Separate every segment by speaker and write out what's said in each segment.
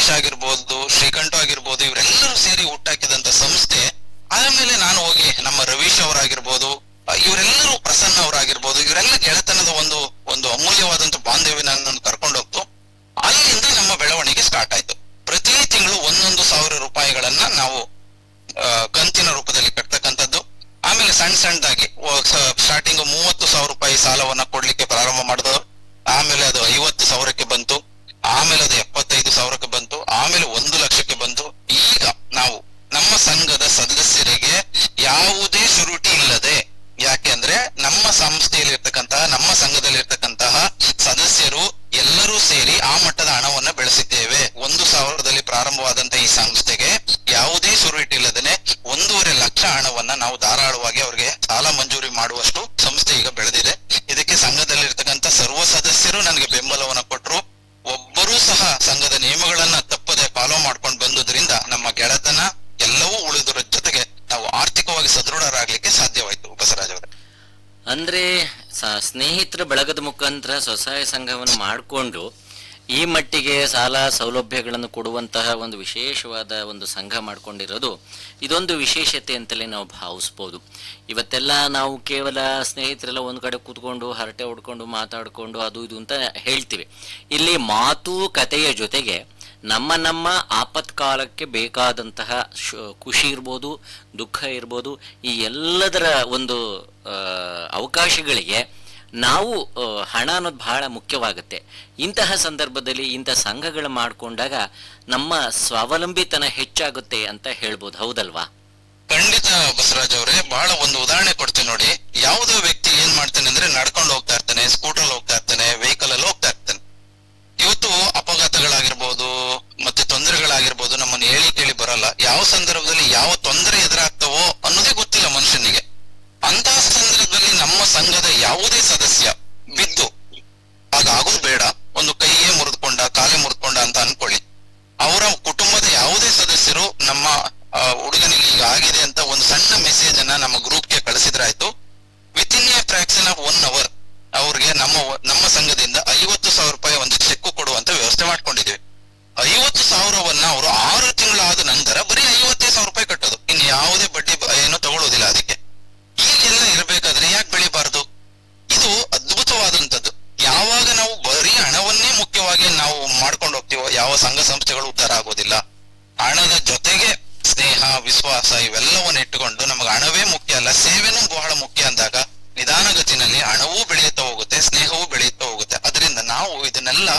Speaker 1: ರಮೇಶ್ ಆಗಿರ್ಬೋದು ಶ್ರೀಕಂಠ ಆಗಿರ್ಬೋದು ಇವರೆಲ್ಲರೂ ಸೇರಿ ಹುಟ್ಟಾಕಿದಂತ ಸಂಸ್ಥೆ ಆಮೇಲೆ ನಾನು ಹೋಗಿ ನಮ್ಮ ರವೀಶ್ ಅವರಾಗಿರ್ಬೋದು ಆ, ಇವರೆಲ್ಲರೂ ಪ್ರಸನ್ನ ಅವರಾಗಿರ್ಬೋದು ಇವರೆಲ್ಲ ಗೆಳೆತನದ ಒಂದು ಒಂದು ಅಮೂಲ್ಯವಾದಂತ ಬಾಂಧವ್ಯ ನನ್ನನ್ನು ಕರ್ಕೊಂಡು ಹೋಗ್ತು ಅಲ್ಲಿಂದ ನಮ್ಮ ಬೆಳವಣಿಗೆ ಸ್ಟಾರ್ಟ್ ಆಯ್ತು ಪ್ರತಿ ತಿಂಗಳು ಒಂದೊಂದು ಸಾವಿರ ರೂಪಾಯಿಗಳನ್ನ ನಾವು ಆ, ಕಂತಿನ ರೂಪದಲ್ಲಿ ಕಟ್ತಕ್ಕಂಥದ್ದು ಆಮೇಲೆ ಸಣ್ಣ ಸಣ್ಣದಾಗಿ ಸ್ಟಾರ್ಟಿಂಗ್ ಮೂವತ್ತು ಸಾವಿರ ರೂಪಾಯಿ ಸಾಲವನ್ನ ಕೊಡ್ಲಿಕ್ಕೆ ಪ್ರಾರಂಭ ಮಾಡಿದ್ರು ಆಮೇಲೆ ಅದು ಐವತ್ತು ಸಾವಿರಕ್ಕೆ ಬಂತು ಆಮೇಲೆ ಅದು ಎಪ್ಪತ್ತೈದು ಸಾವಿರಕ್ಕೆ ಬಂತು ಆಮೇಲೆ ಒಂದು ಲಕ್ಷಕ್ಕೆ ಬಂತು ಈಗ ನಾವು ನಮ್ಮ ಸಂಘದ ಸದಸ್ಯರಿಗೆ ಯಾವುದೇ ಶುರುಟಿ ಇಲ್ಲದೆ ಯಾಕೆ ಅಂದ್ರೆ ನಮ್ಮ ಸಂಸ್ಥೆಯಲ್ಲಿ ಇರ್ತಕ್ಕಂತಹ ನಮ್ಮ ಸಂಘದಲ್ಲಿ ಇರ್ತಕ್ಕಂತಹ ಸದಸ್ಯರು ಎಲ್ಲರೂ ಸೇರಿ ಆ ಮಟ್ಟದ ಹಣವನ್ನ ಬೆಳೆಸಿದ್ದೇವೆ ಒಂದು ಸಾವಿರದಲ್ಲಿ ಪ್ರಾರಂಭವಾದಂತ ಈ ಸಂಸ್ಥೆಗೆ ಯಾವುದೇ ಶುರುಟಿ ಇಲ್ಲದೇನೆ ಒಂದೂವರೆ ಲಕ್ಷ ಹಣವನ್ನ ನಾವು ಧಾರಾಳವಾಗಿ ಅವರಿಗೆ ಸಾಲ ಮಂಜೂರಿ ಮಾಡುವಷ್ಟು ಸಂಸ್ಥೆ ಈಗ ಬೆಳೆದಿದೆ ಇದಕ್ಕೆ ಸಂಘದಲ್ಲಿರ್ತಕ್ಕಂಥ ಸರ್ವ ಸದಸ್ಯರು ನನಗೆ ಬೆಂಬಲವನ್ನ ಕೊಟ್ಟರು ಒಬ್ಬರೂ ಸಹ ಸಂಘದ ನಿಯಮಗಳನ್ನ ತಪ್ಪದೆ ಫಾಲೋ ಮಾಡ್ಕೊಂಡು ಬಂದುದರಿಂದ ನಮ್ಮ ಗೆಳೆತನ ಎಲ್ಲವೂ ಉಳಿದರ ಜೊತೆಗೆ ನಾವು ಆರ್ಥಿಕವಾಗಿ ಸದೃಢರಾಗ್ಲಿಕ್ಕೆ ಸಾಧ್ಯವಾಯ್ತು ಬಸವರಾಜ್ ಅವರೇ
Speaker 2: ಅಂದ್ರೆ ಸ- ಸ್ನೇಹಿತರ ಬಳಗದ ಮುಖಾಂತರ ಸ್ವಸಹಾಯ ಸಂಘವನ್ನು ಮಾಡಿಕೊಂಡು ಈ ಮಟ್ಟಿಗೆ ಸಾಲ ಸೌಲಭ್ಯಗಳನ್ನು ಕೊಡುವಂತಹ ಒಂದು ವಿಶೇಷವಾದ ಒಂದು ಸಂಘ ಮಾಡ್ಕೊಂಡಿರೋದು ಇದೊಂದು ವಿಶೇಷತೆ ಅಂತಲೇ ನಾವು ಭಾವಿಸ್ಬೋದು ಇವತ್ತೆಲ್ಲ ನಾವು ಕೇವಲ ಸ್ನೇಹಿತರೆಲ್ಲ ಒಂದು ಕಡೆ ಕೂತ್ಕೊಂಡು ಹರಟೆ ಹೊಡ್ಕೊಂಡು ಮಾತಾಡ್ಕೊಂಡು ಅದು ಇದು ಅಂತ ಹೇಳ್ತೀವಿ ಇಲ್ಲಿ ಮಾತು ಕಥೆಯ ಜೊತೆಗೆ ನಮ್ಮ ನಮ್ಮ ಆಪತ್ಕಾಲಕ್ಕೆ ಬೇಕಾದಂತಹ ಶು- ಖುಷಿ ಇರ್ಬೋದು ದುಃಖ ಇರ್ಬೋದು ಈ ಎಲ್ಲದರ ಒಂದು ಆ, ಅವಕಾಶಗಳಿಗೆ ನಾವು ಆ, ಹಣ ಅನ್ನೋದು ಬಹಳ ಮುಖ್ಯವಾಗುತ್ತೆ ಇಂತಹ ಸಂದರ್ಭದಲ್ಲಿ ಇಂಥ ಸಂಘಗಳು ಮಾಡಿಕೊಂಡಾಗ ನಮ್ಮ ಸ್ವಾವಲಂಬಿತನ ಹೆಚ್ಚಾಗುತ್ತೆ ಅಂತ ಹೇಳ್ಬೋದು ಹೌದಲ್ವಾ
Speaker 1: ಖಂಡಿತ ಬಸವರಾಜ್ ಅವರೇ ಬಹಳ ಒಂದು ಉದಾಹರಣೆ ಕೊಡ್ತೀನಿ ನೋಡಿ ಯಾವುದೋ ವ್ಯಕ್ತಿ ಏನ್ ಮಾಡ್ತಾನೆ ಅಂದ್ರೆ ನಡ್ಕೊಂಡು ಹೋಗ್ತಾ ಇರ್ತಾನೆ ಸ್ಕೂಟರ್ ಹೋಗ್ತಾ ಇರ್ತಾನೆ ವೆಹಿಕಲ್ ಅಲ್ಲಿ ಹೋಗ್ತಾ ಇರ್ತಾನೆ ಇವತ್ತು ಅಪಘಾತಗಳಾಗಿರ್ಬೋದು ಮತ್ತೆ ತೊಂದರೆಗಳಾಗಿರ್ಬೋದು ನಮ್ಮನ್ನು ಹೇಳಿ ಕೇಳಿ ಬರಲ್ಲ ಯಾವ ಸಂದರ್ಭದಲ್ಲಿ ಯಾವ ತೊಂದರೆ ಎದುರಾಗ್ತವೋ ಅನ್ನೋದೇ ಗೊತ್ತಿಲ್ಲ ಮನುಷ್ಯನಿಗೆ ಅಂತಹ ಸಂದರ್ಭದಲ್ಲಿ ನಮ್ಮ ಸಂಘದ ಯಾವುದೇ ಸದಸ್ಯ ಬಿದ್ದು ಹಾಗಾಗೋದು ಬೇಡ ಒಂದು ಕೈಯೇ ಮುರಿದುಕೊಂಡ ಕಾಲೇ ಮುರಿದುಕೊಂಡ ಅಂತ ಅನ್ಕೊಳ್ಳಿ ಅವರ ಕುಟುಂಬದ ಯಾವುದೇ ಸದಸ್ಯರು ನಮ್ಮ ಆ, ಹುಡುಗನಿಗೆ ಈಗ ಆಗಿದೆ ಅಂತ ಒಂದು ಸಣ್ಣ ಮೆಸೇಜ್ ಅನ್ನ ನಮ್ಮ ಗ್ರೂಪ್ಗೆ ಕಳಿಸಿದ್ರಾಯ್ತು within a fraction of one hour ಅವ್ರಿಗೆ ನಮ್ಮ ನಮ್ಮ ಸಂಘದಿಂದ ಐವತ್ತು ಸಾವಿರ ರೂಪಾಯಿ ಒಂದು ಚೆಕ್ ಕೊಡುವಂತ ವ್ಯವಸ್ಥೆ ಮಾಡ್ಕೊಂಡಿದ್ದೀವಿ ಐವತ್ತು ಸಾವಿರವನ್ನ ಅವರು ಆರು ತಿಂಗಳಾದ ನಂತರ ಬರೀ ಐವತ್ತೇ ಸಾವಿರ ರೂಪಾಯಿ ಕಟ್ಟೋದು ಇನ್ನು ಯಾವುದೇ ಬಡ್ಡಿ ಬ- ಏನು ತಗೊಳ್ಳೋದಿಲ್ಲ ಅದಕ್ಕೆ ಹೀಗೆಲ್ಲ ಇರಬೇಕಾದ್ರೆ ಯಾಕೆ ಬೆಳಿಬಾರ್ದು ಇದು ಅದ್ಭುತವಾದಂತದ್ದು ಯಾವಾಗ ನಾವು ಬರೀ ಹಣವನ್ನೇ ಮುಖ್ಯವಾಗಿ ನಾವು ಮಾಡ್ಕೊಂಡು ಹೋಗ್ತೀವೋ ಯಾವ ಸಂಘ ಸಂಸ್ಥೆಗಳು ಉದ್ಧಾರ ಆಗೋದಿಲ್ಲ ಹಣದ ಜೊತೆಗೆ ಸ್ನೇಹ ವಿಶ್ವಾಸ ಇವೆಲ್ಲವನ್ನ ಇಟ್ಟುಕೊಂಡು ನಮಗೆ ಹಣವೇ ಮುಖ್ಯ ಅಲ್ಲ ಸೇವೆನೂ ಬಹಳ ಮುಖ್ಯ ಅಂದಾಗ ನಿಧಾನಗತಿನಲ್ಲಿ ಹಣವೂ ಬೆಳೆಯುತ್ತಾ ಹೋಗುತ್ತೆ ಸ್ನೇಹವೂ ಬೆಳೆಯುತ್ತಾ ಹೋಗುತ್ತೆ ಅದರಿಂದ ನಾವು ಇದನ್ನೆಲ್ಲ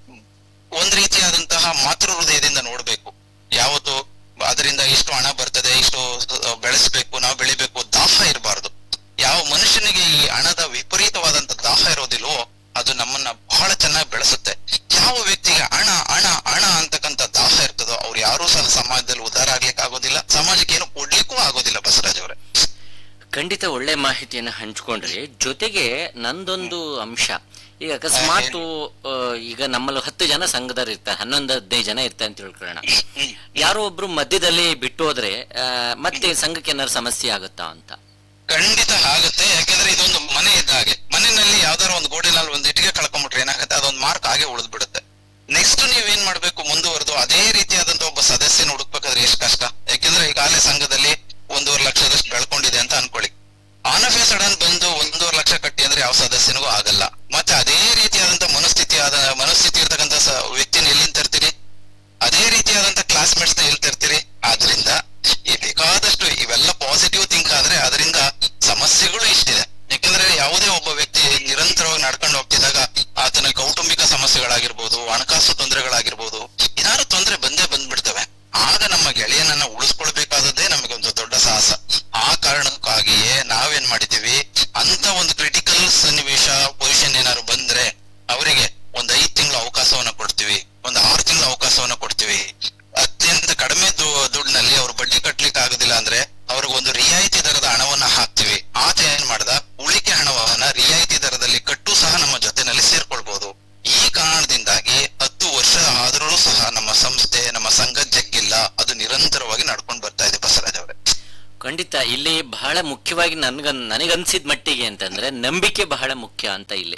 Speaker 1: ಒಂದ್ ರೀತಿಯಾದಂತಹ ಮಾತೃ ಹೃದಯದಿಂದ ನೋಡ್ಬೇಕು ಯಾವತ್ತು ಅದರಿಂದ ಇಷ್ಟು ಹಣ ಬರ್ತದೆ ಇಷ್ಟು ಅಹ್, ಬೆಳೆಸ್ಬೇಕು ನಾವು ಬೆಳಿಬೇಕು ದಾಹ ಇರಬಾರ್ದು ಯಾವ ಮನುಷ್ಯನಿಗೆ ಈ ಹಣದ ವಿಪರೀತವಾದಂತ ದಾಹ ಇರೋದಿಲ್ವೋ ಅದು ನಮ್ಮನ್ನ ಬಹಳ ಚೆನ್ನಾಗಿ ಬೆಳೆಸುತ್ತೆ ಯಾವ ವ್ಯಕ್ತಿಗೆ ಹಣ ಹಣ ಹಣ ಅಂತಕ್ಕಂಥ ದಾಹ ಇರ್ತದೋ ಅವ್ರು ಯಾರೂ ಸಹ ಸಮಾಜದಲ್ಲಿ ಉದ್ಧಾರ ಆಗ್ಲಿಕ್ಕೆ ಆಗೋದಿಲ್ಲ ಸಮಾಜಕ್ಕೆ ಏನು ಕೊಡ್ಲಿಕ್ಕೂ ಆಗೋದಿಲ್ಲ ಬಸವರಾಜ್ ಅವರೇ
Speaker 2: ಖಂಡಿತ ಒಳ್ಳೆ ಮಾಹಿತಿಯನ್ನು ಹಂಚ್ಕೊಂಡ್ರಿ ಜೊತೆಗೆ ನಂದೊಂದು ಅಂಶ ಈಗ ಅಕಸ್ಮಾತ್ ಆ, ಈಗ ನಮ್ಮಲ್ಲಿ ಹತ್ತು ಜನ ಸಂಘದವ್ರು ಇರ್ತಾರೆ ಹನ್ನೊಂದು ಹದಿನೈದು ಜನ ಇರ್ತಾರೆ ಅಂತ ತಿಳ್ಕೊಳ್ಳೋಣ ಯಾರೋ ಒಬ್ರು ಮಧ್ಯದಲ್ಲಿ ಬಿಟ್ಟು ಹೋದ್ರೆ ಆ, ಮತ್ತೆ ಸಂಘಕ್ಕೆ ಏನಾದ್ರು ಸಮಸ್ಯೆ ಆಗುತ್ತಾ ಅಂತ
Speaker 1: ಖಂಡಿತ ಆಗುತ್ತೆ ಯಾಕೆಂದ್ರೆ ಇದೊಂದು ಮನೆ ಇದ್ದ ಹಾಗೆ ಮನೆಯಲ್ಲಿ ಯಾವ್ದಾರ ಒಂದು ಗೋಡೆನಲ್ಲಿ ಒಂದು ಇಟ್ಟಿಗೆ ಕಳ್ಕೊಂಡ್ಬಿಟ್ರೆ ಏನಾಗುತ್ತೆ ಅದೊಂದು ಮಾರ್ಕ್ ಹಾಗೆ ಉಳಿದ್ ಬಿಡುತ್ತೆ ನೆಕ್ಸ್ಟ್ ನೀವೇನ್ ಮಾಡ್ಬೇಕು ಮುಂದುವರೆದು ಅದೇ ರೀತಿಯಾದಂತ ಒಬ್ಬ ಸದಸ್ಯನ ಹುಡುಕ್ಬೇಕಾದ್ರೆ ಎಷ್ಟು ಕಷ್ಟ ಯಾಕೆಂದ್ರೆ ಈಗಾಗಲೇ ಸಂಘದಲ್ಲಿ ಒಂದೂವರೆ ಲಕ್ಷದಷ್ಟು ಬೆಳ್ಕೊಂಡಿದೆ ಅಂತ ಅನ್ಕೊಳ್ಳಿ ಆನ್ ಆಫ್ ಎ ಸಡನ್ ಬಂದು ಒಂದೂವರೆ ಲಕ್ಷ ಕಟ್ಟಿ ಅಂದ್ರೆ ಯಾವ ಸದಸ್ಯನಿಗೂ ಆಗಲ್ಲ ಮತ್ತೆ ಅದೇ ರೀತಿಯಾದಂತ ಮನಸ್ಥಿತಿ ಆದ ಮನಸ್ಥಿತಿ ಇರ್ತಕ್ಕಂಥ ಸ- ವ್ಯಕ್ತಿನ ಎಲ್ಲಿಂದ ತರ್ತೀರಿ ಅದೇ ರೀತಿಯಾದಂತ ಕ್ಲಾಸ್ಮೇಟ್ಸ್ ನ ಎಲ್ಲಿ ತರ್ತೀರಿ ಆದ್ರಿಂದ ಈ ಬೇಕಾದಷ್ಟು ಇವೆಲ್ಲ ಪಾಸಿಟಿವ್ ಥಿಂಕ್ ಆದ್ರೆ ಅದರಿಂದ ಸಮಸ್ಯೆಗಳು ಇಷ್ಟಿದೆ ಯಾಕಂದ್ರೆ ಯಾವುದೇ ಒಬ್ಬ ವ್ಯಕ್ತಿ ನಿರಂತರವಾಗಿ ನಡ್ಕೊಂಡು ಹೋಗ್ತಿದ್ದಾಗ ಆತನ ಕೌಟುಂಬಿಕ ಸಮಸ್ಯೆಗಳಾಗಿರ್ಬೋದು ಹಣಕಾಸು ತೊಂದರೆಗಳಾಗಿರ್ಬೋದು ಏನಾದ್ರು ತೊಂದರೆ ಬಂದೇ ಬಂದ್ಬಿಡ್ತವೆ ಆಗ ನಮ್ಮ ಗೆಳೆಯನನ್ನ ಉಳಿಸ್ಕೊಳ್ಬೇಕಾದದ್ದೇ ನಮಗೆ ಒಂದು ದೊಡ್ಡ ಸಾಹಸ ಆ ಕಾರಣಕ್ಕಾಗಿಯೇ ನಾವೇನ್ ಮಾಡಿದೀವಿ ಅಂತ ಒಂದು ಕ್ರಿಟಿಕಲ್ ಸನ್ನಿವೇಶ ಪೊಸಿಷನ್ ಏನಾದ್ರು ಬಂದ್ರೆ ಅವರಿಗೆ ಒಂದ್ ಐದ್ ತಿಂಗಳ ಅವಕಾಶವನ್ನ ಕೊಡ್ತೀವಿ ಒಂದ್ ಆರು ತಿಂಗಳ ಅವಕಾಶವನ್ನ ಕೊಡ್ತೀವಿ ಅತ್ಯಂತ ಕಡಿಮೆ ದು- ದುಡ್ಡಿನಲ್ಲಿ ಅವ್ರು ಬಡ್ಡಿ ಕಟ್ಲಿಕ್ಕೆ ಆಗುದಿಲ್ಲ ಅಂದ್ರೆ ಅವ್ರಿಗೆ ಒಂದು ರಿಯಾಯಿತಿ ದರದ ಹಣವನ್ನ ಹಾಕ್ತಿವಿ ಆತ ಏನ್ ಮಾಡ್ದ ಉಳಿಕೆ ಹಣವನ್ನ ರಿಯಾಯಿತಿ ದರದಲ್ಲಿ ಕಟ್ಟು ಸಹ ನಮ್ಮ ಜೊತೆನಲ್ಲಿ ಸೇರ್ಕೊಳ್ಬಹುದು ಈ ಕಾರಣದಿಂದಾಗಿ ಹತ್ತು ವರ್ಷ ಆದರೂ ಸಹ ನಮ್ಮ ಸಂಸ್ಥೆ ನಮ್ಮ ಸಂಘ ಜಗ್ಗಿಲ್ಲ ಅದು ನಿರಂತರವಾಗಿ ನಡ್ಕೊಂಡು ಬರ್ತಾ ಇದೆ ಬಸವರಾಜ್ ಅವರೇ
Speaker 2: ಖಂಡಿತ ಇಲ್ಲಿ ಬಹಳ ಮುಖ್ಯವಾಗಿ ನನ್ಗ ನನಗನ್ಸಿದ ಮಟ್ಟಿಗೆ ಅಂತಂದ್ರೆ ನಂಬಿಕೆ ಬಹಳ ಮುಖ್ಯ ಅಂತ ಇಲ್ಲಿ
Speaker 1: ಆ,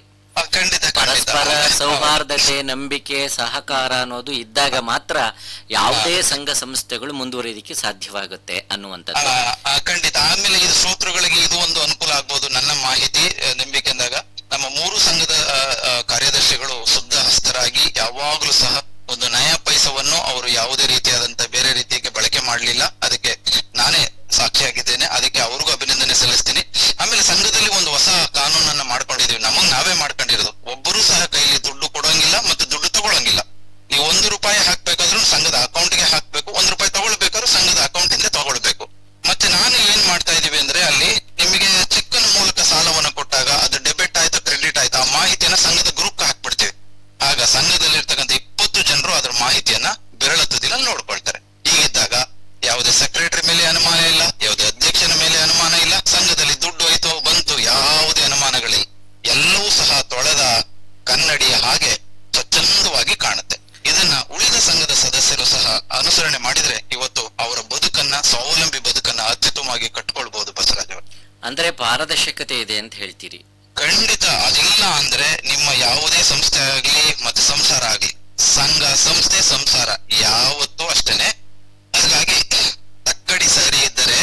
Speaker 1: ಖಂಡಿತ ಖಂಡಿತ
Speaker 2: ಪರಸ್ಪರ ಸೌಹಾರ್ದತೆ ನಂಬಿಕೆ ಸಹಕಾರ ಅನ್ನೋದು ಇದ್ದಾಗ ಮಾತ್ರ ಯಾವುದೇ ಸಂಘ ಸಂಸ್ಥೆಗಳು ಮುಂದುವರಿಯೋದಕ್ಕೆ ಸಾಧ್ಯವಾಗುತ್ತೆ ಅನ್ನುವಂಥದ್ದು
Speaker 1: ಆ, ಆ, ಖಂಡಿತ ಆಮೇಲೆ ಇದು ಶ್ರೋತೃಗಳಿಗೆ ಇದು ಒಂದು ಅನುಕೂಲ ಆಗ್ಬೋದು ನನ್ನ ಮಾಹಿತಿ ಆ, ನಂಬಿಕೆ ಅಂದಾಗ ನಮ್ಮ ಮೂರು ಸಂಘದ ಆ, ಆ, ಕಾರ್ಯದರ್ಶಿಗಳು ಶುದ್ಧ ಹಸ್ತರಾಗಿ ಯಾವಾಗ್ಲೂ ಸಹ ಒಂದು ನಯ ಪೈಸವನ್ನು ಅವರು ಯಾವುದೇ ರೀತಿಯಾದಂತ ಬೇರೆ ರೀತಿಗೆ ಬಳಕೆ ಮಾಡಲಿಲ್ಲ ಅದಕ್ಕೆ ನಾನೇ ಸಾಕ್ಷಿಯಾಗಿದ್ದೇನೆ ಅದಕ್ಕೆ ಅವ್ರಿಗೂ ಅಭಿನಂದನೆ ಸಲ್ಲಿಸ್ತೀನಿ ಆಮೇಲೆ ಸಂಘದಲ್ಲಿ ಒಂದು ಹೊಸ ಕಾನೂನನ್ನ ಮಾಡ್ಕೊಂಡಿದೀವಿ ನಮಗ್ ನಾವೇ ಮಾಡ್ಕೊಂಡಿರೋದು ಒಬ್ಬರು ಸಹ ಕೈಲಿ ದುಡ್ಡು ಕೊಡೋಂಗಿಲ್ಲ ಮತ್ತು ದುಡ್ಡು ತಗೊಳಂಗಿಲ್ಲ ನೀವು ಒಂದು ರೂಪಾಯಿ ಹಾಕ್ಬೇಕಾದ್ರೂ ಸಂಘದ ಅಕೌಂಟ್ಗೆ ಹಾಕ್ಬೇಕು ಒಂದ್ ರೂಪಾಯಿ ತಗೊಳ್ಬೇಕಾದ್ರೂ ಸಂಘದ ಅಕೌಂಟ್ ಇಂದ ತಗೊಳ್ಬೇಕು ಮತ್ತೆ ನಾನು ಏನ್ ಮಾಡ್ತಾ ಇದೀವಿ ಅಂದ್ರೆ ಅಲ್ಲಿ ನಿಮಗೆ ಚೆಕ್ನ ಮೂಲಕ ಸಾಲವನ್ನು ಕೊಟ್ಟಾಗ ಅದು ಡೆಬಿಟ್ ಆಯ್ತಾ ಕ್ರೆಡಿಟ್ ಆಯ್ತಾ ಆ ಮಾಹಿತಿಯನ್ನ ಸಂಘದ ಗ್ರೂಪ್ ಹಾಕ್ಬಿಡ್ತೀವಿ ಆಗ ಸಂಘದಲ್ಲಿರ್ತಕ್ಕಂಥ ಇಪ್ಪತ್ತು ಜನರು ಅದ್ರ ಮಾಹಿತಿಯನ್ನ ಬೆರಳ ತುದಿನಲ್ಲಿ ನೋಡ್ಕೊಳ್ತಾರೆ ಹೀಗಿದ್ದಾಗ ಯಾವುದೇ ಸೆಕ್ರೆಟರಿ ಮೇಲೆ ಅನುಮಾನ ಇಲ್ಲ ಯಾವುದೇ ಅಧ್ಯಕ್ಷನ ಮೇಲೆ ಅನುಮಾನ ಇಲ್ಲ ಸಂಘದಲ್ಲಿ ದುಡ್ಡು ಹೋಯ್ತು ಬಂತು ಯಾವುದೇ ಅನುಮಾನಗಳಿಲ್ಲ ಎಲ್ಲವೂ ಸಹ ತೊಳೆದ ಕನ್ನಡಿಯ ಹಾಗೆ ಸ್ವಚ್ಛಂದವಾಗಿ ಕಾಣುತ್ತೆ ಇದನ್ನ ಉಳಿದ ಸಂಘದ ಸದಸ್ಯರು ಸಹ ಅನುಸರಣೆ ಮಾಡಿದ್ರೆ ಇವತ್ತು ಅವರ ಬದುಕನ್ನ ಸ್ವಾವಲಂಬಿ ಬದುಕನ್ನ ಅತ್ಯುತ್ತಮವಾಗಿ ಕಟ್ಕೊಳ್ಬಹುದು ಬಸವರಾಜ್ ಅವರು
Speaker 2: ಅಂದ್ರೆ ಪಾರದರ್ಶಕತೆ ಇದೆ ಅಂತ ಹೇಳ್ತೀರಿ
Speaker 1: ಖಂಡಿತ ಅದಿಲ್ಲ ಅಂದ್ರೆ ನಿಮ್ಮ ಯಾವುದೇ ಸಂಸ್ಥೆ ಆಗ್ಲಿ ಮತ್ತೆ ಸಂಸಾರ ಆಗ್ಲಿ ಸಂಘ ಸಂಸ್ಥೆ ಸಂಸಾರ ಯಾವತ್ತೂ ಅಷ್ಟೇನೆ ಹಾಗಾಗಿ ತಕ್ಕಡಿ ಸರಿ ಇದ್ದರೆ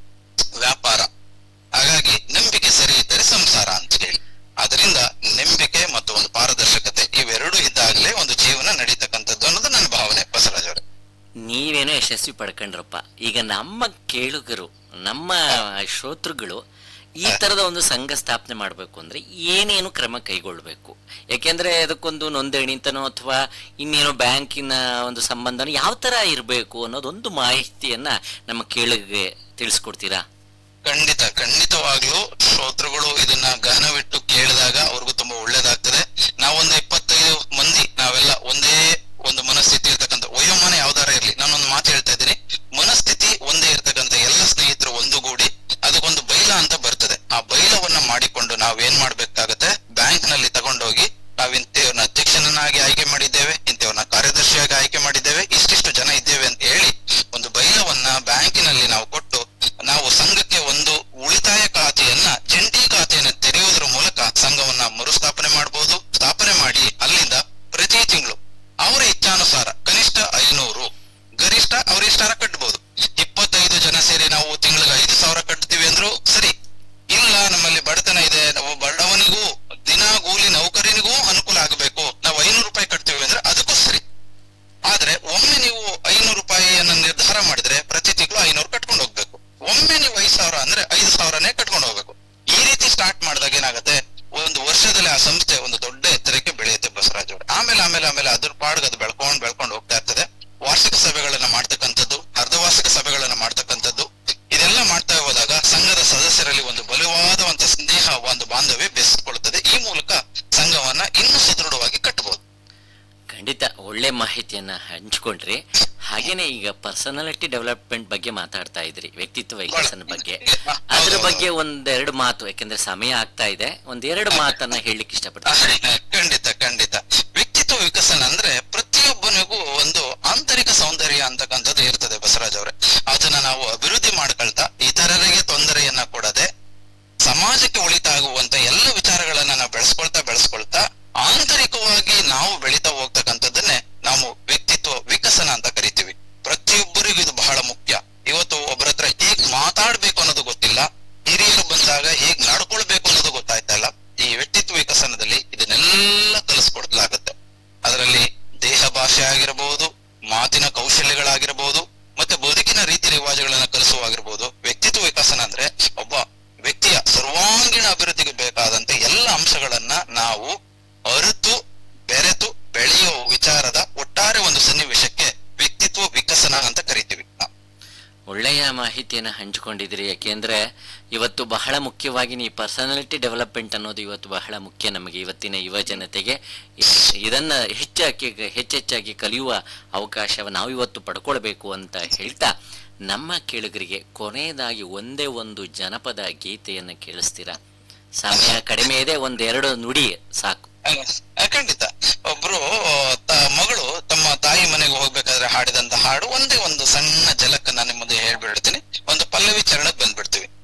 Speaker 1: ವ್ಯಾಪಾರ ಹಾಗಾಗಿ ನಂಬಿಕೆ ಸರಿ ಇದ್ದರೆ ಸಂಸಾರ ಅಂತ ಹೇಳಿ ಅದರಿಂದ ನಂಬಿಕೆ ಮತ್ತು ಒಂದು ಪಾರದರ್ಶಕತೆ ಇವೆರಡೂ ಇದ್ದಾಗಲೇ ಒಂದು ಜೀವನ ನಡೀತಕ್ಕಂಥದ್ದು ಅನ್ನೋದು ನನ್ನ ಭಾವನೆ ಬಸವರಾಜ್ ಅವರೇ
Speaker 2: ನೀವೇನೋ ಯಶಸ್ವಿ ಪಡ್ಕೊಂಡ್ರಪ್ಪ ಈಗ ನಮ್ಮ ಕೇಳುಗರು ನಮ್ಮ ಶ್ರೋತೃಗಳು ಈ ತರದ ಒಂದು ಸಂಘ ಸ್ಥಾಪನೆ ಮಾಡಬೇಕು ಅಂದ್ರೆ ಏನೇನು ಕ್ರಮ ಕೈಗೊಳ್ಬೇಕು ಯಾಕೆಂದ್ರೆ ಅದಕ್ಕೊಂದು ನೋಂದಣಿ ಅಂತನೋ ಅಥವಾ ಇನ್ನೇನೋ ಬ್ಯಾಂಕಿನ ಒಂದು ಸಂಬಂಧನೋ ಯಾವ ತರ ಇರಬೇಕು ಅನ್ನೋದೊಂದು ಮಾಹಿತಿಯನ್ನ ನಮ್ಮ ಕೇಳುಗರಿಗೆ ತಿಳಿಸ್ಕೊಡ್ತೀರಾ
Speaker 1: ಖಂಡಿತ ಖಂಡಿತವಾಗ್ಲೂ ಶ್ರೋತೃಗಳು ಇದನ್ನ ಗಹನವಿಟ್ಟು ಕೇಳಿದಾಗ ಅವ್ರಿಗೂ ತುಂಬಾ ಒಳ್ಳೇದಾಗ್ತದೆ ನಾವೊಂದು ಇಪ್ಪತ್ತೈದು ಮಂದಿ ನಾವೆಲ್ಲ ಒಂದೇ ಒಂದು ಮನಸ್ಥಿತಿ ಇರ್ತಕ್ಕಂಥ ವಯೋಮಾನ ಯಾವ್ದಾರ ಇರ್ಲಿ ನಾನೊಂದು ಮಾತು ಹೇಳ್ತಾ ಇದ್ದೀನಿ ಮನಸ್ಥಿತಿ ಒಂದೇ ಇರ್ತಕ್ಕಂಥ ಎಲ್ಲ ಸ್ನೇಹಿತರು ಒಂದುಗೂಡಿ ಅದಕ್ಕೊಂದು ಬೈಲ ಅಂತ ಬರ್ತದೆ ಆ ಬೈಲವನ್ನ ಮಾಡಿಕೊಂಡು ನಾವ್ ಏನ್ ಮಾಡ್ಬೇಕಾಗತ್ತೆ ಬ್ಯಾಂಕ್ ನಲ್ಲಿ ತಗೊಂಡೋಗಿ ನಾವ್ ಇಂಥವ್ರನ್ನ ಅಧ್ಯಕ್ಷನನ್ನಾಗಿ ಆಯ್ಕೆ ಮಾಡಿದ್ದೇವೆ ಇಂಥವ್ರನ್ನ ಕಾರ್ಯದರ್ಶಿಯಾಗಿ ಆಯ್ಕೆ ಮಾಡಿದ್ದೇವೆ ಇಷ್ಟಿಷ್ಟು ಜನ ಇದ್ದೇವೆ ಅಂತ ಹೇಳಿ ಒಂದು ಬೈಲವನ್ನ ಬ್ಯಾಂಕಿನಲ್ಲಿ ನಾವು ಕೊಟ್ಟು ನಾವು ಸಂಘಕ್ಕೆ ಒಂದು ಉಳಿತಾಯ ಖಾತೆಯನ್ನ ಜಂಟಿ ಖಾತೆಯನ್ನ ತೆರೆಯುವುದರ ಮೂಲಕ ಸಂಘವನ್ನ ಮರುಸ್ಥಾಪನೆ ಮಾಡಬಹುದು ಸ್ಥಾಪನೆ ಮಾಡಿ ಅಲ್ಲಿಂದ ಪ್ರತಿ ತಿಂಗಳು ಅವರ ಇಚ್ಛಾನುಸಾರ ಕನಿಷ್ಠ ಐನೂರು ಗರಿಷ್ಠ ಅವ್ರ ಇಷ್ಟಾರ ಕಟ್ಟಬಹುದು ಇಪ್ಪತ್ತೈದು ಜನ ಸೇರಿ ನಾವು ತಿಂಗಳಿಗೆ ಐದು ಸಾವಿರ ಕಟ್ತೀವಿ ಅಂದ್ರು ಸರಿ ಇಲ್ಲ ನಮ್ಮಲ್ಲಿ ಬಡತನ ಇದೆ ನಾವು ಬಡವನಿಗೂ ದಿನ ಕೂಲಿ ನೌಕರನಿಗೂ ಅನುಕೂಲ ಆಗಬೇಕು ನಾವು ಐನೂರು ರೂಪಾಯಿ ಕಟ್ತೀವಿ ಅಂದ್ರೆ ಅದಕ್ಕೂ ಸರಿ ಆದ್ರೆ ಒಮ್ಮೆ ನೀವು ಐನೂರು ರೂಪಾಯಿಯನ್ನ ನಿರ್ಧಾರ ಮಾಡಿದ್ರೆ ಪ್ರತಿ ತಿಂಗಳು ಐನೂರು ಕಟ್ಕೊಂಡು ಹೋಗ್ಬೇಕು ಒಮ್ಮೆ ನೀವು ಐದು ಸಾವಿರ ಅಂದ್ರೆ ಐದು ಸಾವಿರನೇ ಕಟ್ಕೊಂಡು ಹೋಗ್ಬೇಕು ಈ ರೀತಿ ಸ್ಟಾರ್ಟ್ ಮಾಡಿದಾಗ ಏನಾಗುತ್ತೆ ಒಂದು ವರ್ಷದಲ್ಲಿ ಆ ಸಂಸ್ಥೆ ಒಂದು ದೊಡ್ಡ ಎತ್ತರಕ್ಕೆ ಬೆಳೆಯುತ್ತೆ ಬಸವರಾಜ್ ಅವ್ರೆ ಆಮೇಲೆ ಆಮೇಲೆ ಆಮೇಲೆ ಅದ್ರ ಪಾಡ್ಗೆ ಅದು ಬೆಳ್ಕೊಂಡು ಬೆಳ್ಕೊಂಡು ಹೋಗ್ತಾ ಇರ್ತದೆ ವಾರ್ಷಿಕ ಸಭೆಗಳನ್ನ ಮಾಡ್ತಕ್ಕಂಥದ್ದು ಅರ್ಧವಾರ್ಷಿಕ ಸಭೆಗಳನ್ನ ಮಾಡ್ತಕ್ಕಂಥದ್ದು ಇದೆಲ್ಲ ಮಾಡ್ತಾ ಹೋದಾಗ ಸಂಘದ ಸದಸ್ಯರಲ್ಲಿ ಒಂದು ಬಲವಾದ ಒಂದು ಸ್ನೇಹ ಒಂದು ಬಾಂಧವ್ಯ ಬೆಳೆಸಿಕೊಳ್ಳುತ್ತದೆ ಈ ಮೂಲಕ ಸಂಘವನ್ನ ಇನ್ನೂ ಸದೃಢವಾಗಿ ಕಟ್ಟಬಹುದು
Speaker 2: ಖಂಡಿತ ಒಳ್ಳೆ ಮಾಹಿತಿಯನ್ನ ಹಂಚ್ಕೊಂಡ್ರಿ ಹಾಗೇನೆ ಈಗ ಪರ್ಸನಾಲಿಟಿ ಡೆವಲಪ್ಮೆಂಟ್ ಬಗ್ಗೆ ಮಾತಾಡ್ತಾ ಇದ್ರಿ ವ್ಯಕ್ತಿತ್ವ ವಿಕಸನ ಬಗ್ಗೆ ಅದ್ರ ಬಗ್ಗೆ ಒಂದೆರಡು ಮಾತು ಯಾಕಂದ್ರೆ ಸಮಯ ಆಗ್ತಾ ಇದೆ ಒಂದೆರಡು ಮಾತನ್ನ ಹೇಳಲಿಕ್ಕೆ ಇಷ್ಟಪಡ್ತೀನಿ
Speaker 1: ಖಂಡಿತ ಖಂಡಿತ ವ್ಯಕ್ತಿತ್ವ ವಿಕಸನ ಅಂದ್ರೆ ಪ್ರತಿಯೊಬ್ಬನಿಗೂ ಒಂದು ಆಂತರಿಕ ಸೌಂದರ್ಯ ಅಂತಕ್ಕಂಥದ್ದು ಇರ್ತದೆ ಬಸವರಾಜ್ ಅವರೇ ಅದನ್ನ ನಾವು ಅಭಿವೃದ್ಧಿ ಮಾಡ್ಕೊಳ್ತಾ ಇತರರಿಗೆ ತೊಂದರೆಯನ್ನ ಕೊಡದೆ ಸಮಾಜಕ್ಕೆ ಒಳಿತಾಗುವಂತ ಎಲ್ಲ ವಿಚಾರಗಳನ್ನ ನಾವು ಬೆಳೆಸ್ಕೊಳ್ತಾ ಬೆಳೆಸ್ಕೊಳ್ತಾ ಆಂತರಿಕವಾಗಿ ನಾವು ಬೆಳೀತಾ ಹೋಗ್ತಕ್ಕಂಥದ್ದನ್ನೇ ನಾವು ವ್ಯಕ್ತಿತ್ವ ವಿಕಸನ ಅಂತ ಕರಿತೀವಿ ಪ್ರತಿಯೊಬ್ಬರಿಗೂ ಇದು ಬಹಳ ಮುಖ್ಯ ಇವತ್ತು ಒಬ್ಬರ ಹತ್ರ ಹೇಗ್ ಮಾತಾಡ್ಬೇಕು ಅನ್ನೋದು ಗೊತ್ತಿಲ್ಲ ಹಿರಿಯರು ಬಂದಾಗ ಹೇಗ್ ನಡ್ಕೊಳ್ಬೇಕು ಅನ್ನೋದು ಗೊತ್ತಾಯ್ತಾ ಇಲ್ಲ ಈ ವ್ಯಕ್ತಿತ್ವ ವಿಕಸನದಲ್ಲಿ ಇದನ್ನೆಲ್ಲ ಕಲಿಸ್ಕೊಡ್ಲಾಗುತ್ತೆ ಅದರಲ್ಲಿ ದೇಹ ಭಾಷೆ ಆಗಿರಬಹುದು ಮಾತಿನ ಕೌಶಲ್ಯಗಳಾಗಿರಬಹುದು ಮತ್ತೆ ಬದುಕಿನ ರೀತಿ ರಿವಾಜುಗಳನ್ನ ಕಲಿಸುವಾಗಿರ್ಬೋದು ವ್ಯಕ್ತಿತ್ವ ವಿಕಸನ ಅಂದ್ರೆ ಒಬ್ಬ ವ್ಯಕ್ತಿಯ ಸರ್ವಾಂಗೀಣ ಅಭಿವೃದ್ಧಿಗೆ ಬೇಕಾದಂತೆ ಎಲ್ಲ ಅಂಶಗಳನ್ನ ನಾವು ಅರಿತು ಬೆರೆತು ಬೆಳೆಯುವ ವಿಚಾರದ ಒಟ್ಟಾರೆ ಒಂದು ಸನ್ನಿವೇಶಕ್ಕೆ ವ್ಯಕ್ತಿತ್ವ ವಿಕಸನ ಅಂತ ಕರಿತೀವಿ ನಾವು.
Speaker 2: ಒಳ್ಳೆಯ ಮಾಹಿತಿಯನ್ನು ಹಂಚಿಕೊಂಡಿದ್ರಿ ಯಾಕೆಂದ್ರೆ ಇವತ್ತು ಬಹಳ ಮುಖ್ಯವಾಗಿ ಈ ಪರ್ಸನಾಲಿಟಿ ಡೆವಲಪ್ಮೆಂಟ್ ಅನ್ನೋದು ಇವತ್ತು ಬಹಳ ಮುಖ್ಯ ನಮಗೆ ಇವತ್ತಿನ ಯುವ ಜನತೆಗೆ ಇ- ಇದನ್ನ ಹೆಚ್ಚಾಗಿ ಹೆಚ್ಚೆಚ್ಚಾಗಿ ಕಲಿಯುವ ಅವಕಾಶ ನಾವು ಇವತ್ತು ಪಡ್ಕೊಳ್ಬೇಕು ಅಂತ ಹೇಳ್ತಾ ನಮ್ಮ ಕೇಳುಗರಿಗೆ ಕೊನೆಯದಾಗಿ ಒಂದೇ ಒಂದು ಜನಪದ ಗೀತೆಯನ್ನು ಕೇಳಿಸ್ತೀರಾ ಸಮಯ ಕಡಿಮೆ ಇದೆ ಒಂದೆರಡು ನುಡಿ ಸಾಕು
Speaker 1: ಆ, ಖಂಡಿತ ಒಬ್ರು ತ- ಮಗಳು ತಮ್ಮ ತಾಯಿ ಮನೆಗೆ ಹೋಗ್ಬೇಕಾದ್ರೆ ಹಾಡಿದಂತ ಹಾಡು ಒಂದೇ ಒಂದು ಸಣ್ಣ ಜಲಕ್ಕ ನಾನು ನಿಮ್ಮ ಮುಂದೆ ಹೇಳ್ಬಿಡ್ತೀನಿ ಒಂದು ಪಲ್ಲವಿ ಚರಣಕ್ಕೆ ಬಂದ್ಬಿಡ್ತೀವಿ